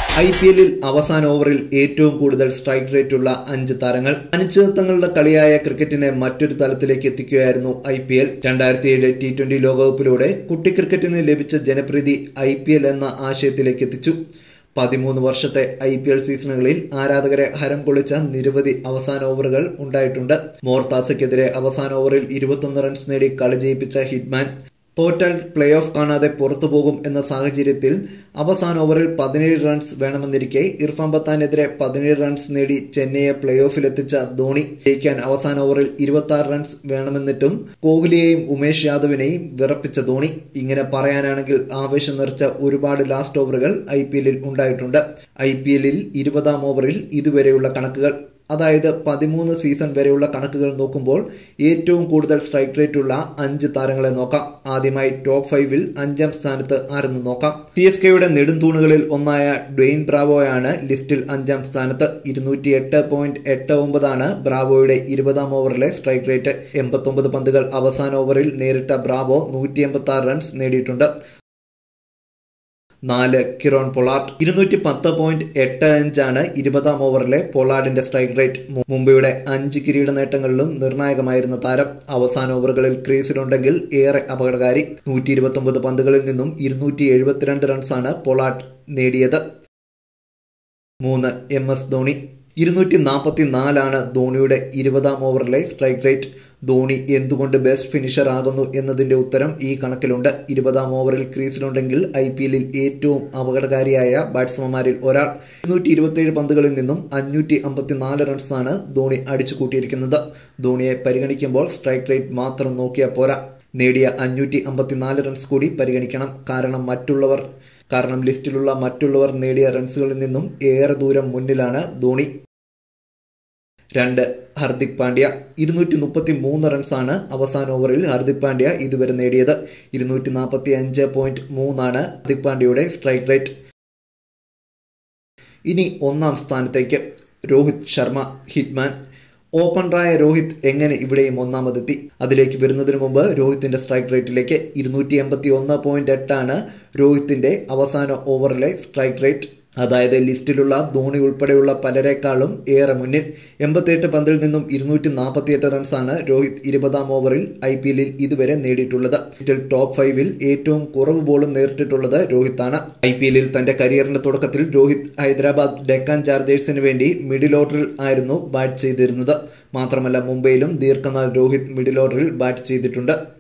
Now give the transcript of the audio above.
I P എല്ലിൽ അവസാന ഓവറിൽ ഏറ്റവും കൂടുതൽ സ്ട്രൈക്ക് റേറ്റുള്ള അഞ്ച് താരങ്ങൾ അനിശ്ചിതത്വങ്ങളുടെ കളിയായ ക്രിക്കറ്റിനെ മറ്റൊരു തലത്തിലേക്ക് എത്തിക്കുകയായിരുന്നു ഐ പി എൽ രണ്ടായിരത്തി ഏഴ് ടി ട്വന്റി ലോകകപ്പിലൂടെ കുട്ടി ക്രിക്കറ്റിന് ലഭിച്ച ജനപ്രീതി ഐ പി എൽ എന്ന ആശയത്തിലേക്ക് എത്തിച്ചു പതിമൂന്ന് വർഷത്തെ ഐ പി എൽ സീസണുകളിൽ ആരാധകരെ ഹരം കൊള്ളിച്ച നിരവധി അവസാന ഓവറുകൾ ഉണ്ടായിട്ടുണ്ട് മോർത്താസയ്ക്കെതിരെ അവസാന ഓവറിൽ ഇരുപത്തൊന്ന് റൺസ് നേടി കളി ജയിപ്പിച്ച ഹിറ്റ്മാൻ തോറ്റാൽ പ്ലേ ഓഫ് കാണാതെ പുറത്തുപോകും എന്ന സാഹചര്യത്തിൽ അവസാന ഓവറിൽ പതിനേഴ് റൺസ് വേണമെന്നിരിക്കെ ഇർഫാൻ പത്താനെതിരെ പതിനേഴ് റൺസ് നേടി ചെന്നൈയെ പ്ലേ ഓഫിലെത്തിച്ച ധോണി ജയിക്കാൻ അവസാന ഓവറിൽ ഇരുപത്തി ആറ് റൺസ് വേണമെന്നിട്ടും കോഹ്ലിയെയും ഉമേഷ് യാദവിനെയും വിറപ്പിച്ച ധോണി ഇങ്ങനെ പറയാനാണെങ്കിൽ ആവേശം നിറച്ച ഒരുപാട് ലാസ്റ്റ് ഓവറുകൾ ഐ പി എല്ലിൽ ഉണ്ടായിട്ടുണ്ട് ഐ പി എല്ലിൽ ഇരുപതാം ഓവറിൽ ഇതുവരെയുള്ള കണക്കുകൾ അതായത് പതിമൂന്ന് സീസൺ വരെയുള്ള കണക്കുകൾ നോക്കുമ്പോൾ ഏറ്റവും കൂടുതൽ സ്ട്രൈക്ക് റേറ്റ് ഉള്ള അഞ്ച് താരങ്ങളെ നോക്കാം ആദ്യമായി ടോപ്പ് ഫൈവിൽ അഞ്ചാം സ്ഥാനത്ത് ആരെന്ന് നോക്കാം സി എസ് കെയുടെ നെടുംതൂണുകളിൽ ഒന്നായ ഡ്വെയിൻ ബ്രാവോയാണ് ലിസ്റ്റിൽ അഞ്ചാം സ്ഥാനത്ത് ഇരുന്നൂറ്റി എട്ട് പോയിന്റ് എട്ട് ഒമ്പതാണ് ബ്രാവോയുടെ ഇരുപതാം ഓവറിലെ സ്ട്രൈക്ക് റേറ്റ് എൺപത്തൊമ്പത് പന്തുകൾ അവസാന ഓവറിൽ നേരിട്ട ബ്രാവോ നൂറ്റി എൺപത്തി ആറ് റൺസ് നേടിയിട്ടുണ്ട് നാല് കിറോൺ പൊളാർഡ് ഇരുന്നൂറ്റി പത്ത് പോയിന്റ് എട്ട് അഞ്ചാണ് ഇരുപതാം ഓവറിലെ പൊളാർഡിന്റെ സ്ട്രൈക്ക് റേറ്റ് മുംബൈയുടെ അഞ്ച് കിരീട നേട്ടങ്ങളിലും നിർണായകമായിരുന്ന താരം അവസാന ഓവറുകളിൽ ക്രീസിലുണ്ടെങ്കിൽ ഏറെ അപകടകാരി നൂറ്റി ഇരുപത്തി പന്തുകളിൽ നിന്നും ഇരുന്നൂറ്റി എഴുപത്തിരണ്ട് റൺസാണ് പൊളാർഡ് നേടിയത് മൂന്ന് എം എസ് ധോണി ഇരുന്നൂറ്റി നാൽപ്പത്തി നാലാണ് ധോണിയുടെ ഇരുപതാം ഓവറിലെ സ്ട്രൈക്ക് റേറ്റ് ധോണി എന്തുകൊണ്ട് ബെസ്റ്റ് ഫിനിഷർ ആകുന്നു എന്നതിന്റെ ഉത്തരം ഈ കണക്കിലുണ്ട് ഇരുപതാം ഓവറിൽ ക്രീസിലുണ്ടെങ്കിൽ ഐ പി എല്ലിൽ ഏറ്റവും അപകടകാരിയായ ബാറ്റ്സ്മാൻമാരിൽ ഒരാൾ ഇരുന്നൂറ്റി ഇരുപത്തിയേഴ് പന്തുകളിൽ നിന്നും അഞ്ഞൂറ്റി അമ്പത്തിനാല് റൺസാണ് ധോണി അടിച്ചു കൂട്ടിയിരിക്കുന്നത് ധോണിയെ പരിഗണിക്കുമ്പോൾ സ്ട്രൈക്ക് റേറ്റ് മാത്രം നോക്കിയാൽ പോരാ നേടിയ അഞ്ഞൂറ്റി അമ്പത്തിനാല് റൺസ് കൂടി പരിഗണിക്കണം കാരണം മറ്റുള്ളവർ കാരണം ലിസ്റ്റിലുള്ള മറ്റുള്ളവർ നേടിയ റൺസുകളിൽ നിന്നും ഏറെ ദൂരം മുന്നിലാണ് ധോണി രണ്ട് ഹർദിക് പാണ്ഡ്യ ഇരുന്നൂറ്റി മുപ്പത്തി മൂന്ന് റൺസാണ് അവസാന ഓവറിൽ ഹർദിക് പാണ്ഡ്യ ഇതുവരെ നേടിയത് ഇരുന്നൂറ്റി നാൽപ്പത്തി അഞ്ച് പോയിന്റ് മൂന്നാണ് ഹർദിക് പാണ്ഡ്യയുടെ സ്ട്രൈക്ക് റേറ്റ് ഇനി ഒന്നാം സ്ഥാനത്തേക്ക് രോഹിത് ശർമ്മ ഹിറ്റ്മാൻ ഓപ്പണറായ രോഹിത് എങ്ങനെ ഇവിടെയും ഒന്നാമതെത്തി അതിലേക്ക് വരുന്നതിന് മുമ്പ് രോഹിത്തിന്റെ സ്ട്രൈക്ക് റേറ്റിലേക്ക് ഇരുന്നൂറ്റി എൺപത്തി ഒന്ന് പോയിന്റ് എട്ടാണ് രോഹിത്തിന്റെ അവസാന ഓവറിലെ സ്ട്രൈക്ക് റേറ്റ് അതായത് ലിസ്റ്റിലുള്ള ധോണി ഉൾപ്പെടെയുള്ള പലരെക്കാളും ഏറെ മുന്നിൽ എൺപത്തിയെട്ട് പന്തിൽ നിന്നും ഇരുന്നൂറ്റി നാൽപ്പത്തിയെട്ട് റൺസാണ് രോഹിത് ഇരുപതാം ഓവറിൽ ഐ പി എല്ലിൽ ഇതുവരെ നേടിയിട്ടുള്ളത് ഇതിൽ ടോപ്പ് ഫൈവിൽ ഏറ്റവും കുറവ് ബോളും നേരിട്ടിട്ടുള്ളത് രോഹിത്താണ് ഐ പി എല്ലിൽ തന്റെ കരിയറിന്റെ തുടക്കത്തിൽ രോഹിത് ഹൈദരാബാദ് ഡെക്കാൻ ചാർജേഴ്സിന് വേണ്ടി മിഡിൽ ഓർഡറിൽ ആയിരുന്നു ബാറ്റ് ചെയ്തിരുന്നത് മാത്രമല്ല മുംബൈയിലും ദീർഘനാൾ രോഹിത് മിഡിൽ ഓർഡറിൽ ബാറ്റ് ചെയ്തിട്ടുണ്ട്